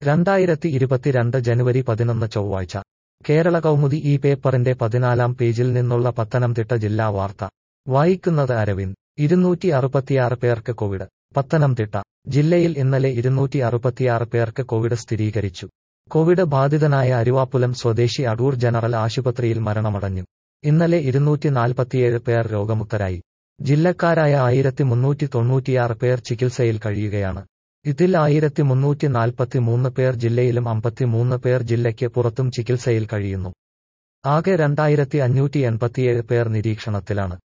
രണ്ടായിരത്തി ഇരുപത്തിരണ്ട് ജനുവരി പതിനൊന്ന് ചൊവ്വാഴ്ച കേരള കൗമുദി ഈ പേപ്പറിന്റെ പതിനാലാം പേജിൽ നിന്നുള്ള പത്തനംതിട്ട ജില്ലാ വാർത്ത വായിക്കുന്നത് അരവിന്ദ് ഇരുന്നൂറ്റി അറുപത്തിയാറ് പേർക്ക് കോവിഡ് പത്തനംതിട്ട ജില്ലയിൽ ഇന്നലെ ഇരുന്നൂറ്റി അറുപത്തിയാറ് പേർക്ക് കോവിഡ് സ്ഥിരീകരിച്ചു കോവിഡ് ബാധിതനായ അരുവാപ്പുലം സ്വദേശി അടൂർ ജനറൽ ആശുപത്രിയിൽ മരണമടഞ്ഞു ഇന്നലെ ഇരുന്നൂറ്റി നാൽപ്പത്തിയേഴ് പേർ രോഗമുക്തരായി ജില്ലക്കാരായ ആയിരത്തി മുന്നൂറ്റി തൊണ്ണൂറ്റിയാറ് പേർ ചികിത്സയിൽ കഴിയുകയാണ് ഇതിൽ ആയിരത്തി മുന്നൂറ്റി നാൽപ്പത്തി മൂന്ന് പേർ ജില്ലയിലും അമ്പത്തിമൂന്ന് പേർ ജില്ലയ്ക്ക് പുറത്തും ചികിത്സയിൽ കഴിയുന്നു ആകെ രണ്ടായിരത്തി അഞ്ഞൂറ്റി എൺപത്തിയേഴ് പേർ നിരീക്ഷണത്തിലാണ്